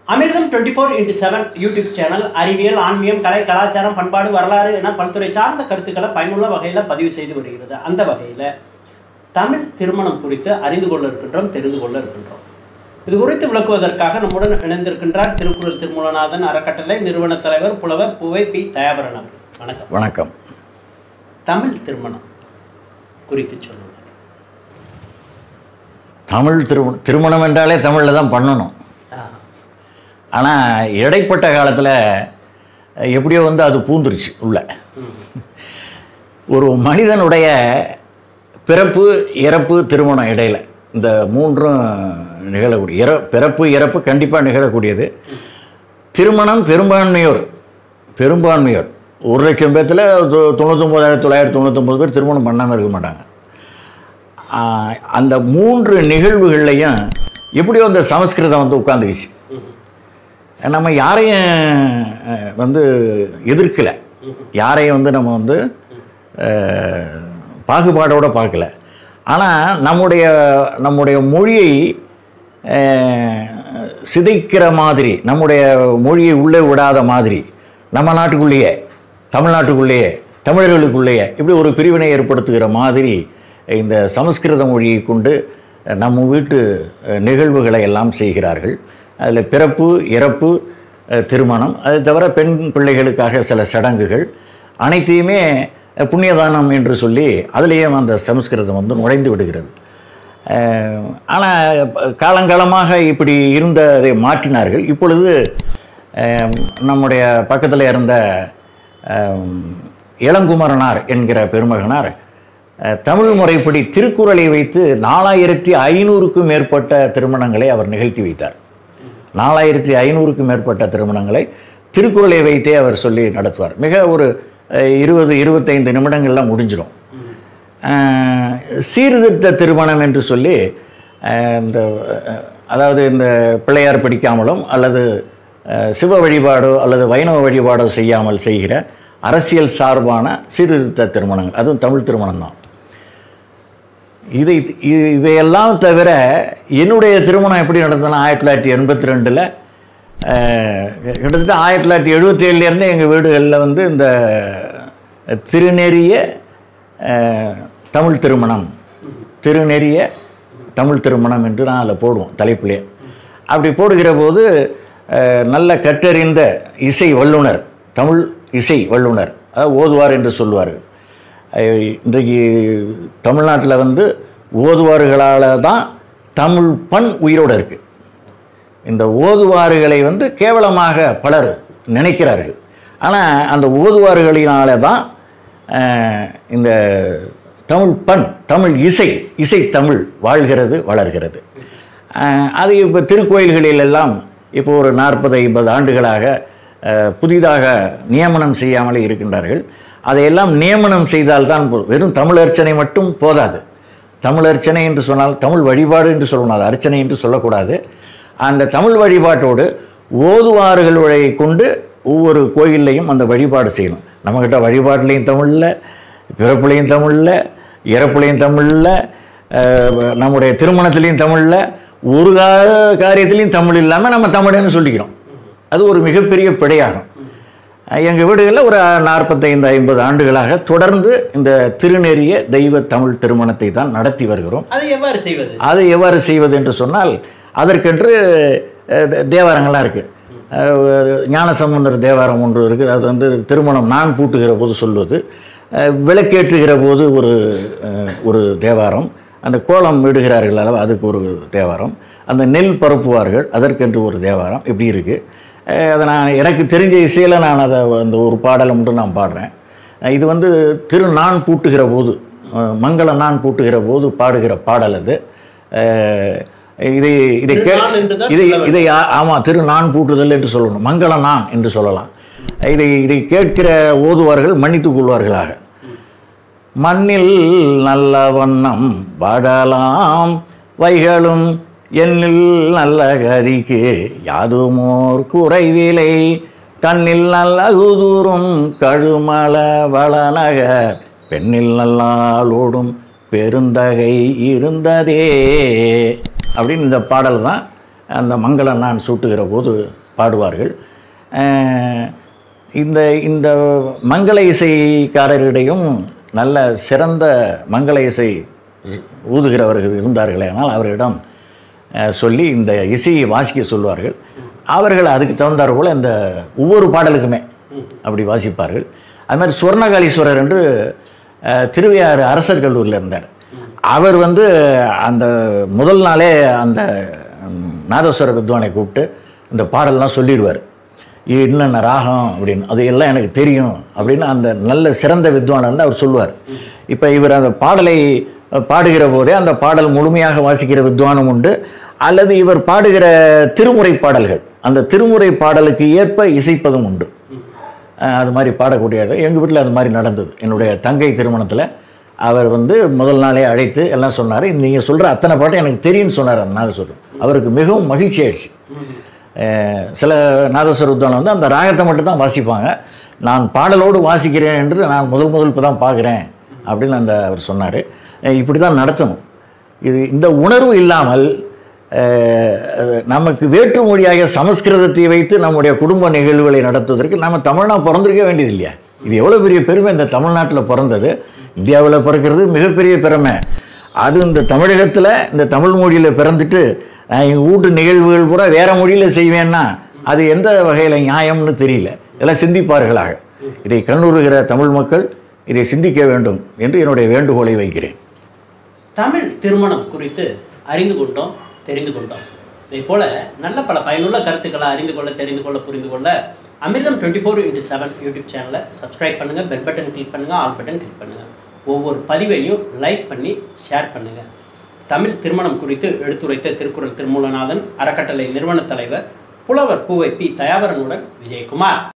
அமிர்தம் twenty four into seven YouTube channel அறிவியல் ஆன்மீகம் கலை கலாச்சாரம் பண்பாடு வரலாறு என பல்துறை சார்ந்த கருத்துக்களை பயனுள்ள வகையில் பதிவு செய்து வருகிறது அந்த வகையில் தமிழ் திருமணம் குறித்து அறிந்து கொள்ள இருக்கின்றோம் தெரிந்து கொள்ள இருக்கின்றோம் இது குறித்து விளக்குவதற்காக நம்முடன் இணைந்திருக்கின்றார் திருக்குறள் திருமூலநாதன் அறக்கட்டளை நிறுவன தலைவர் புலவர் புவை பி தயாபரன் அவர்கள் வணக்கம் வணக்கம் தமிழ் திருமணம் குறித்து சொல்லுங்கள் தமிழ் திருமணம் திருமணம் என்றாலே தமிழில் தான் பண்ணணும் ஆ, ஆனால் இடைப்பட்ட காலத்தில் எப்படியோ வந்து அது பூந்துருச்சு உள்ள ம், ஒரு மனிதனுடைய பிறப்பு இறப்பு திருமணம் இடையில இந்த மூன்றும் நிகழக்கூடிய இற பிறப்பு இறப்பு கண்டிப்பாக நிகழக்கூடியது திருமணம் பெரும்பான்மையோர் பெரும்பான்மையோர் ஒரு லட்சம் பேர்த்தில் தொ- தொண்ணூத்தொம்பதாயிரத்தி தொள்ளாயிரத்தி தொண்ணூத்தொம்பது பேர் திருமணம் பண்ணாமல் இருக்க மாட்டாங்க ஆஹ், அந்த மூன்று நிகழ்வுகள்லையும் எப்படியோ அந்த சமஸ்கிருதம் வந்து உட்காந்துக்குச்சு ம், நம்ம யாரையும் அஹ், வந்து எதிர்க்கலை யாரையும் வந்து நம்ம வந்து அஹ், பாகுபாடோட பார்க்கல ஆனால் நம்முடைய நம்முடைய மொழியை அஹ், சிதைக்கிற மாதிரி நம்முடைய மொழியை உள்ளே விடாத மாதிரி நம்ம நாட்டுக்குள்ளேயே தமிழ்நாட்டுக்குள்ளேயே தமிழர்களுக்குள்ளேயே இப்படி ஒரு பிரிவினை ஏற்படுத்துகிற மாதிரி இந்த சமஸ்கிருத மொழியை கொண்டு நம்ம வீட்டு அஹ், நிகழ்வுகளை எல்லாம் செய்கிறார்கள் அதில் பிறப்பு இறப்பு அஹ், திருமணம் அது தவிர பெண் பிள்ளைகளுக்காக சில சடங்குகள் அனைத்தையுமே அஹ், புண்ணியதானம் என்று சொல்லி அதிலேயே அந்த சமஸ்கிருதம் வந்து நுழைந்து விடுகிறது ஆனால் காலங்காலமாக இப்படி இருந்ததை மாற்றினார்கள் இப்பொழுது அஹ், நம்முடைய பக்கத்தில் இருந்த அஹ், இளங்குமரனார் என்கிற பெருமகனார் அஹ், தமிழ் முறைப்படி திருக்குறளை வைத்து நாலாயிரத்தி ஐநூறுக்கும் மேற்பட்ட திருமணங்களை அவர் நிகழ்த்தி வைத்தார் நாலாயிரத்தி ஐநூறுக்கும் மேற்பட்ட திருமணங்களை திருக்குறளை வைத்தே அவர் சொல்லி நடத்துவார் மிக ஒரு அஹ், இருபது இருபத்தைந்து நிமிடங்கள்லாம் முடிஞ்சிடும் அஹ், சீர்திருத்த திருமணம் என்று சொல்லி அஹ், இந்த அஹ், அதாவது இந்த பிள்ளையார் பிடிக்காமலும் அல்லது அஹ், சிவ வழிபாடோ அல்லது வைணவ வழிபாடோ செய்யாமல் செய்கிற அரசியல் சார்பான சீர்திருத்த திருமணங்கள் அதுவும் தமிழ் திருமணம் தான் இதை இ- இவையெல்லாம் தவிர என்னுடைய திருமணம் எப்படி நடந்ததுன்னா ஆயிரத்தி தொள்ளாயிரத்தி எண்பத்தி ரெண்டில் கிட்டத்தட்ட ஆயிரத்தி தொள்ளாயிரத்தி எழுபத்தி ஏழுலேருந்து எங்கள் வீடுகளில் வந்து இந்த திருநெறிய அஹ், தமிழ் திருமணம் திருநெறிய தமிழ் திருமணம் என்று நான் அதில் போடுவோம் தலைப்பிலே அப்படி போடுகிற போது அஹ், நல்ல கற்றறிந்த இசை வல்லுனர் தமிழ் இசை வல்லுனர் அதாவது ஓதுவார் என்று சொல்லுவார்கள் அஹ் இன்றைக்கு தமிழ்நாட்டில் வந்து ஓதுவார்களால் தான் தமிழ் பண் உயிரோடு இருக்குது இந்த ஓதுவார்களை வந்து கேவலமாக பலர் நினைக்கிறார்கள் ஆனால் அந்த ஓதுவார்களினால தான் அஹ், இந்த தமிழ் பண் தமிழ் இசை இசை தமிழ் வாழ்கிறது வளர்கிறது அஹ், அது இப்போ திருக்கோயில்களில் எல்லாம் இப்போ ஒரு நாற்பது ஐம்பது ஆண்டுகளாக அஹ், புதிதாக நியமனம் செய்யாமலே இருக்கின்றார்கள் அதையெல்லாம் நியமனம் செய்தால்தான் போதும். வெறும் தமிழ் அர்ச்சனை மட்டும் போதாது தமிழ் அர்ச்சனை என்று சொன்னால் தமிழ் வழிபாடு என்று சொல்லணும் அது அர்ச்சனை என்று சொல்லக்கூடாது அந்த தமிழ் வழிபாட்டோடு ஓதுவார்களை கொண்டு ஒவ்வொரு கோயில்லையும் அந்த வழிபாடு செய்யணும் நம்மக்கிட்ட வழிபாட்டுலேயும் தமிழில் பிறப்புலையும் தமிழில் இறப்புலையும் தமிழில் அஹ், நம்முடைய திருமணத்துலேயும் தமிழில் ஒரு கா- காரியத்திலையும் தமிழ் இல்லாமல் நம்ம தமிழன்னு சொல்லிக்கிறோம் அது ஒரு மிகப்பெரிய பிழையாகும் எங்கள் வீடுகளில் ஒரு நாற்பத்தைந்து ஐம்பது ஆண்டுகளாக தொடர்ந்து இந்த திருநெறிய தெய்வ தமிழ் திருமணத்தை தான் நடத்தி வருகிறோம் அதை எவ்வாறு செய்வது அதை எவ்வாறு செய்வது என்று சொன்னால் அதற்கென்று அஹ், தே- தேவாரங்கள்லாம் இருக்குது ஞானசம்பந்தர் தேவாரம் ஒன்று இருக்குது அது வந்து திருமணம் நான் பூட்டுகிற போது சொல்வது அஹ், விளக்கேற்றுகிற போது ஒரு அஹ், ஒரு தேவாரம் அந்த கோலம் விடுகிறார்கள் அல்லவா அதுக்கு ஒரு தேவாரம் அந்த நெல் பரப்புவார்கள் அதற்கென்று ஒரு தேவாரம் இப்படி இருக்குது அதை நான் எனக்கு தெரிஞ்ச இசையில் நான் அதை அந்த ஒரு பாடலை மட்டும் நான் பாடுறேன் அஹ், இது வந்து திரு நான் பூட்டுகிற போது அஹ், மங்கள நான் பூட்டுகிற போது பாடுகிற பாடல் அது அஹ், இதை இதை கே திருநான் என்றுதான் இதை சொல்ல இதை ஆ- ஆமா திரு நான் பூட்டுதல் என்று சொல்லணும் மங்கள நான் என்று சொல்லலாம் இதை இதை கேட்கிற ஓதுவார்கள் மன்னித்துக் கொள்வார்களாக மண்ணில் நல்ல வண்ணம் வாடலாம் வைகளும் என்னில் நல்ல கதிக்கு யாதுமோர் குறைவிலை கண்ணில் நல்ல குதூரும் கழுமல வளநகர் பெண்ணில் நல்லாளோடும் பெருந்தகை இருந்ததே அப்படின்னு இந்த பாடல் தான் அந்த மங்களம் நான் சூட்டுகிற போது பாடுவார்கள் அஹ், இந்த இந்த மங்கள இசைக்காரர்களிடையும் நல்ல சிறந்த மங்கள இசை ஊதுகிறவர்கள் இருந்தார்களே ஆனால் அவர்களிடம் அஹ், சொல்லி இந்த இசையை வாசிக்க சொல்வார்கள் அவர்கள் அதுக்கு தகுந்தாற் போல் இந்த ஒவ்வொரு பாடலுக்குமே அப்படி வாசிப்பார்கள் அது மாதிரி சுவர்ணகாளீஸ்வரர் என்று அஹ், திருவையாறு அரசர் கல்லூரியில் இருந்தார் அவர் வந்து அந்த முதல் நாளே அந்த ம், நாதஸ்வர வித்வானை கூப்பிட்டு இந்த பாடல்லாம் சொல்லிடுவார் இது என்னென்ன ராகம் அப்படின்னு அது எல்லாம் எனக்கு தெரியும் அப்படின்னு அந்த நல்ல சிறந்த வித்வான் வந்து அவர் சொல்லுவார் இப்போ இவர் அந்த பாடலை அஹ், பாடுகிற போதே அந்த பாடல் முழுமையாக வாசிக்கிற வித்வானும் உண்டு அல்லது இவர் பாடுகிற திருமுறை பாடல்கள் அந்த திருமுறை பாடலுக்கு ஏற்ப இசைப்பதும் உண்டு அஹ் அது மாதிரி பாடக்கூடியது எங்கள் வீட்டில் அது மாதிரி நடந்தது என்னுடைய தங்கை திருமணத்தில் அவர் வந்து முதல் நாளே அழைத்து எல்லாம் சொன்னார் நீங்கள் சொல்கிற அத்தனை பாட்டும் எனக்கு தெரியும்னு சொன்னார் அந்த நாதஸ்வரம் அவருக்கு மிகவும் மகிழ்ச்சி ஆயிடுச்சு அஹ் சில நாதஸ்வர வித்வான் வந்து அந்த ராகத்தை மட்டும் தான் வாசிப்பாங்க நான் பாடலோடு வாசிக்கிறேன் என்று நான் முதல் முதல் இப்போ தான் பார்க்குறேன் அப்படின்னு அந்த அவர் சொன்னார் இப்படி தான் நடத்தணும் இது இந்த உணர்வு இல்லாமல் அஹ், நமக்கு வேற்று மொழியாக சமஸ்கிருதத்தை வைத்து நம்முடைய குடும்ப நிகழ்வுகளை நடத்துவதற்கு நம்ம தமிழ்னா பிறந்திருக்க வேண்டியது இல்லையா இது எவ்வளோ பெரிய பெருமை இந்த தமிழ்நாட்டில் பிறந்தது இந்தியாவில் பிறக்கிறது மிகப்பெரிய பெருமை அது இந்த தமிழகத்தில் இந்த தமிழ் மொழியில் பிறந்துட்டு நான் எங்கள் வீட்டு நிகழ்வுகள் பூரா வேற மொழியில் செய்வேன்னா அது எந்த வகையில் நியாயம்னு தெரியல இதெல்லாம் சிந்திப்பார்களாக இதை கண்ணுறுகிற தமிழ் மக்கள் இதை சிந்திக்க வேண்டும் என்று என்னுடைய வேண்டுகோளை வைக்கிறேன் தமிழ் திருமணம் குறித்து அறிந்து கொண்டோம் தெரிந்து கொண்டோம் இதே போல நல்ல பல பயனுள்ள கருத்துக்களை அறிந்து கொள்ள தெரிந்து கொள்ள புரிந்து கொள்ள Amirtham twenty four into seven YouTube சேனலை சப்ஸ்கிரைப் பண்ணுங்க பெல் பட்டன் கிளிக் பண்ணுங்க ஆல் பட்டன் கிளிக் பண்ணுங்க ஒவ்வொரு பதிவையும் லைக் பண்ணி ஷேர் பண்ணுங்க தமிழ் திருமணம் குறித்து எடுத்துரைத்த திருக்குறள் திருமூலநாதன் அறக்கட்டளை நிறுவன தலைவர் புலவர் பூவை பி தயாவரனுடன் விஜயகுமார்